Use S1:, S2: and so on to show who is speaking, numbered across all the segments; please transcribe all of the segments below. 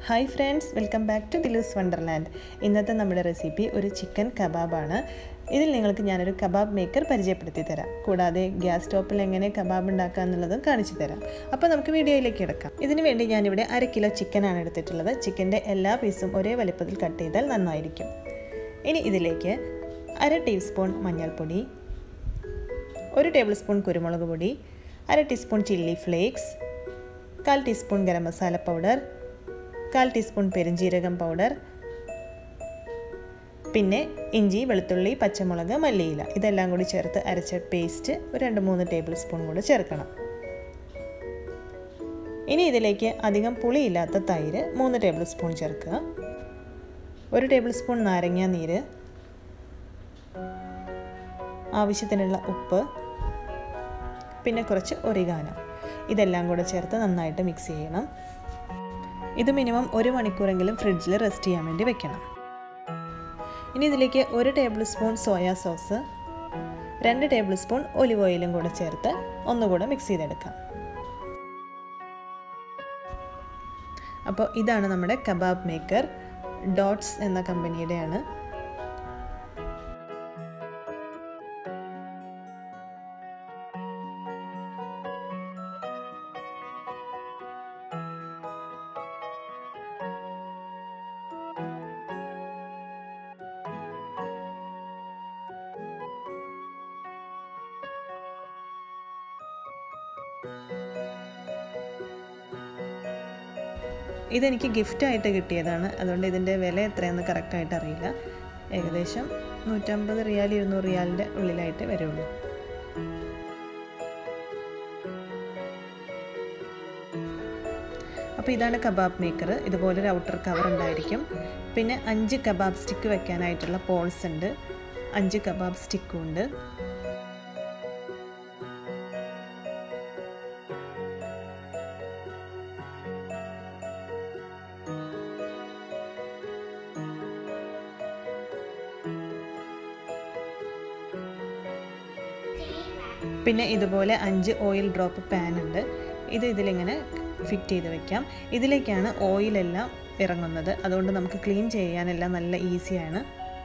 S1: hi friends welcome back to Dilu's wonderland ഇന്നത്തെ നമ്മുടെ recipe ഒരു ചിക്കൻ കബാബാണ് ഇതിൽ നിങ്ങൾക്ക് ഞാനൊരു കബാബ് മേക്കർ പരിചയപ്പെടുത്തി തരാം കൂടാതെ ഗ്യാസ് സ്റ്റോപ്പിൽ എങ്ങനെ കബാബ് ഉണ്ടാക്കുക എന്നുള്ളതും കാണിച്ചു തരാം അപ്പോൾ നമുക്ക് വീഡിയോയിലേക്ക് കിടക്കാം ഇതിനു വേണ്ടി ഞാനിവിടെ അര കിലോ ചിക്കനാണ് എടുത്തിട്ടുള്ളത് ചിക്കൻ്റെ എല്ലാ പീസും ഒരേ വലിപ്പത്തിൽ കട്ട് ചെയ്താൽ നന്നായിരിക്കും ഇനി ഇതിലേക്ക് അര ടീസ്പൂൺ മഞ്ഞൾപ്പൊടി ഒരു ടേബിൾ സ്പൂൺ കുരുമുളക് പൊടി അര ടീസ്പൂൺ ചില്ലി ഫ്ലേക്സ് കാൽ ടീസ്പൂൺ ഗരം മസാല പൗഡർ കാൽ ടീസ്പൂൺ പെരുംജീരകം പൗഡർ പിന്നെ ഇഞ്ചി വെളുത്തുള്ളി പച്ചമുളക് മല്ലിയില ഇതെല്ലാം കൂടി ചേർത്ത് അരച്ച പേസ്റ്റ് ഒരു രണ്ട് മൂന്ന് ടേബിൾ സ്പൂൺ കൂടെ ചേർക്കണം ഇനി ഇതിലേക്ക് അധികം പുളിയില്ലാത്ത തൈര് മൂന്ന് ടേബിൾ സ്പൂൺ ചേർക്കുക ഒരു ടേബിൾ സ്പൂൺ നാരങ്ങ നീര് ആവശ്യത്തിനുള്ള ഉപ്പ് പിന്നെ കുറച്ച് ഒരിഗാനം ഇതെല്ലാം കൂടെ ചേർത്ത് നന്നായിട്ട് മിക്സ് ചെയ്യണം ഇത് മിനിമം ഒരു മണിക്കൂറെങ്കിലും ഫ്രിഡ്ജിൽ റെസ്റ്റ് ചെയ്യാൻ വേണ്ടി വെക്കണം ഇനി ഇതിലേക്ക് ഒരു ടേബിൾ സ്പൂൺ സോയാ സോസ് രണ്ട് ടേബിൾ സ്പൂൺ ഒലിവ് ഓയിലും കൂടെ ചേർത്ത് ഒന്നുകൂടെ മിക്സ് ചെയ്തെടുക്കാം അപ്പോൾ ഇതാണ് നമ്മുടെ കബാബ് മേക്കർ ഡോട്ട്സ് എന്ന കമ്പനിയുടെയാണ് ഇതെനിക്ക് ഗിഫ്റ്റായിട്ട് കിട്ടിയതാണ് അതുകൊണ്ട് ഇതിൻ്റെ വില എത്രയാണെന്ന് കറക്റ്റായിട്ട് അറിയില്ല ഏകദേശം നൂറ്റമ്പത് റിയാൽ ഇരുന്നൂറ് റിയാലിൻ്റെ ഉള്ളിലായിട്ട് വരുള്ളൂ അപ്പോൾ ഇതാണ് കബാബ് മേക്കർ ഇതുപോലൊരു ഔട്ടർ കവർ ഉണ്ടായിരിക്കും പിന്നെ അഞ്ച് കബാബ് സ്റ്റിക്ക് വെക്കാനായിട്ടുള്ള പോൾസ് ഉണ്ട് അഞ്ച് കബാബ് സ്റ്റിക്കും ഉണ്ട് പിന്നെ ഇതുപോലെ അഞ്ച് ഓയിൽ ഡ്രോപ്പ് പാൻ ഉണ്ട് ഇത് ഇതിലിങ്ങനെ ഫിറ്റ് ചെയ്ത് വെക്കാം ഇതിലേക്കാണ് ഓയിലെല്ലാം ഇറങ്ങുന്നത് അതുകൊണ്ട് നമുക്ക് ക്ലീൻ ചെയ്യാനെല്ലാം നല്ല ഈസിയാണ്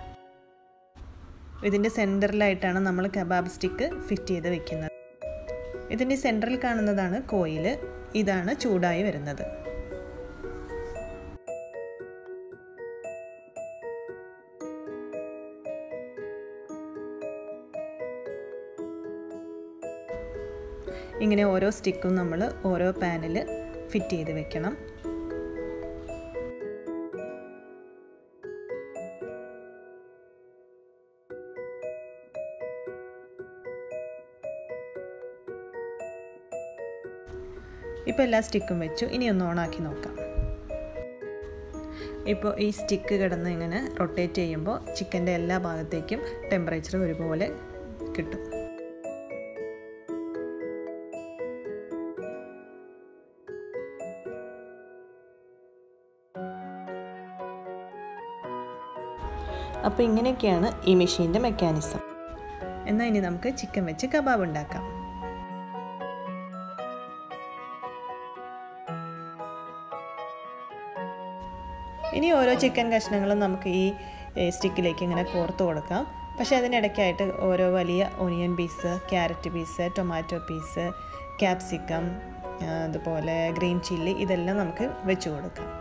S1: ഇതിൻ്റെ സെൻറ്ററിലായിട്ടാണ് നമ്മൾ കബാബ് സ്റ്റിക്ക് ഫിറ്റ് ചെയ്ത് വെക്കുന്നത് ഇതിൻ്റെ സെൻറ്ററിൽ കാണുന്നതാണ് കോയിൽ ഇതാണ് ചൂടായി വരുന്നത് ഇങ്ങനെ ഓരോ സ്റ്റിക്കും നമ്മൾ ഓരോ പാനിൽ ഫിറ്റ് ചെയ്ത് വെക്കണം ഇപ്പോൾ എല്ലാ സ്റ്റിക്കും വെച്ചു ഇനി ഒന്ന് ഓണാക്കി നോക്കാം ഇപ്പോൾ ഈ സ്റ്റിക്ക് കിടന്ന് ഇങ്ങനെ റൊട്ടേറ്റ് ചെയ്യുമ്പോൾ ചിക്കൻ്റെ എല്ലാ ഭാഗത്തേക്കും ടെമ്പറേച്ചർ ഒരുപോലെ കിട്ടും അപ്പോൾ ഇങ്ങനെയൊക്കെയാണ് ഈ മെഷീൻ്റെ മെക്കാനിസം എന്നാൽ ഇനി നമുക്ക് ചിക്കൻ വെച്ച് കബാബ് ഉണ്ടാക്കാം ഇനി ഓരോ ചിക്കൻ കഷ്ണങ്ങളും നമുക്ക് ഈ സ്റ്റിക്കിലേക്ക് ഇങ്ങനെ കോർത്ത് കൊടുക്കാം പക്ഷേ അതിനിടയ്ക്കായിട്ട് ഓരോ വലിയ onion piece carrot piece tomato piece capsicum അതുപോലെ ഗ്രീൻ ചില്ലി ഇതെല്ലാം നമുക്ക് വെച്ച് കൊടുക്കാം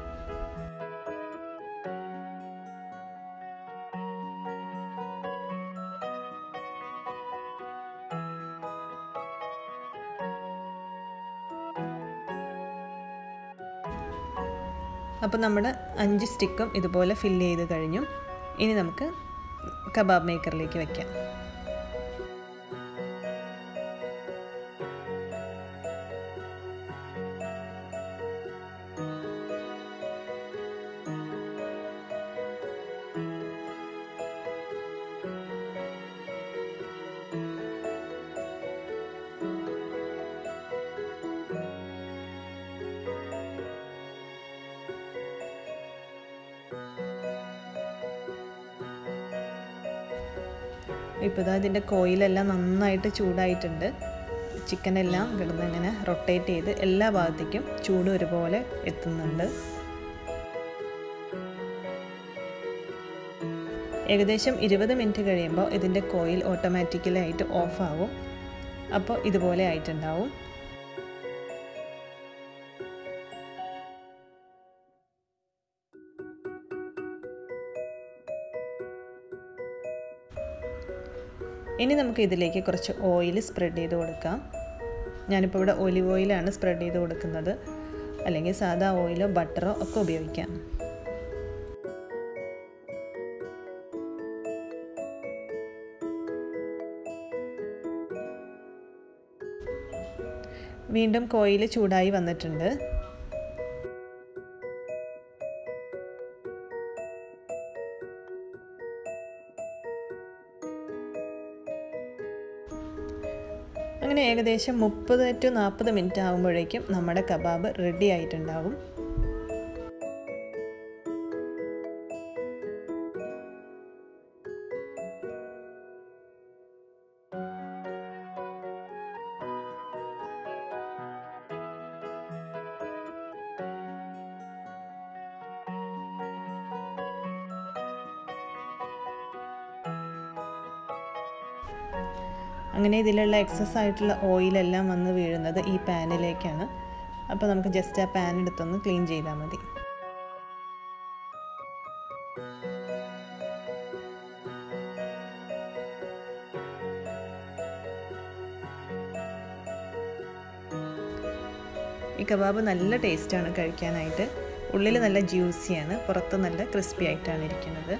S1: അപ്പോൾ നമ്മുടെ അഞ്ച് സ്റ്റിക്കും ഇതുപോലെ ഫില്ല് ചെയ്ത് കഴിഞ്ഞു ഇനി നമുക്ക് കബാബ് മേക്കറിലേക്ക് വയ്ക്കാം ഇപ്പോൾ ഇതാ ഇതിൻ്റെ കോയിലെല്ലാം നന്നായിട്ട് ചൂടായിട്ടുണ്ട് ചിക്കനെല്ലാം കിടന്ന് ഇങ്ങനെ റൊട്ടേറ്റ് ചെയ്ത് എല്ലാ ഭാഗത്തേക്കും ചൂട് ഒരുപോലെ എത്തുന്നുണ്ട് ഏകദേശം ഇരുപത് മിനിറ്റ് കഴിയുമ്പോൾ ഇതിൻ്റെ കോയിൽ ഓട്ടോമാറ്റിക്കലായിട്ട് ഓഫ് ആവും അപ്പോൾ ഇതുപോലെ ആയിട്ടുണ്ടാവും ഇനി നമുക്ക് ഇതിലേക്ക് കുറച്ച് ഓയിൽ സ്പ്രെഡ് ചെയ്ത് കൊടുക്കാം ഞാനിപ്പോൾ ഇവിടെ ഒലിവ് ഓയിലാണ് സ്പ്രെഡ് ചെയ്ത് കൊടുക്കുന്നത് അല്ലെങ്കിൽ സാധാ ഓയിലോ ബട്ടറോ ഒക്കെ ഉപയോഗിക്കാം വീണ്ടും കോയിൽ ചൂടായി വന്നിട്ടുണ്ട് അങ്ങനെ ഏകദേശം മുപ്പത് ടു നാൽപ്പത് മിനിറ്റ് ആകുമ്പോഴേക്കും നമ്മുടെ കബാബ് റെഡി ആയിട്ടുണ്ടാവും അങ്ങനെ ഇതിലുള്ള എക്സസ് ആയിട്ടുള്ള ഓയിലെല്ലാം വന്ന് വീഴുന്നത് ഈ പാനിലേക്കാണ് അപ്പോൾ നമുക്ക് ജസ്റ്റ് ആ പാൻ എടുത്തൊന്ന് ക്ലീൻ ചെയ്താൽ മതി ഈ കബാബ് നല്ല ടേസ്റ്റാണ് കഴിക്കാനായിട്ട് ഉള്ളിൽ നല്ല ജ്യൂസിയാണ് പുറത്ത് നല്ല ക്രിസ്പി ആയിട്ടാണ് ഇരിക്കുന്നത്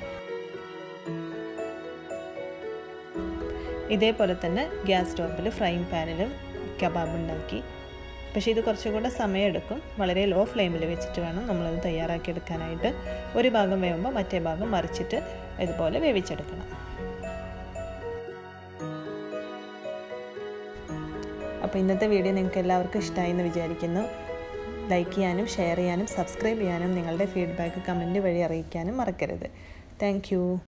S1: ഇതേപോലെ തന്നെ ഗ്യാസ് സ്റ്റോപ്പിൽ ഫ്രൈങ് പാനിലും കബാബ് ഉണ്ടാക്കി പക്ഷേ ഇത് കുറച്ചുകൂടെ സമയമെടുക്കും വളരെ ലോ ഫ്ലെയിമിൽ വെച്ചിട്ട് വേണം നമ്മളത് തയ്യാറാക്കി എടുക്കാനായിട്ട് ഒരു ഭാഗം വേവുമ്പോൾ മറ്റേ ഭാഗം മറിച്ചിട്ട് ഇതുപോലെ വേവിച്ചെടുക്കണം അപ്പോൾ ഇന്നത്തെ വീഡിയോ നിങ്ങൾക്ക് എല്ലാവർക്കും ഇഷ്ടമായി എന്ന് വിചാരിക്കുന്നു ലൈക്ക് ചെയ്യാനും ഷെയർ ചെയ്യാനും സബ്സ്ക്രൈബ് ചെയ്യാനും നിങ്ങളുടെ ഫീഡ്ബാക്ക് കമൻറ്റ് വഴി അറിയിക്കാനും മറക്കരുത് താങ്ക്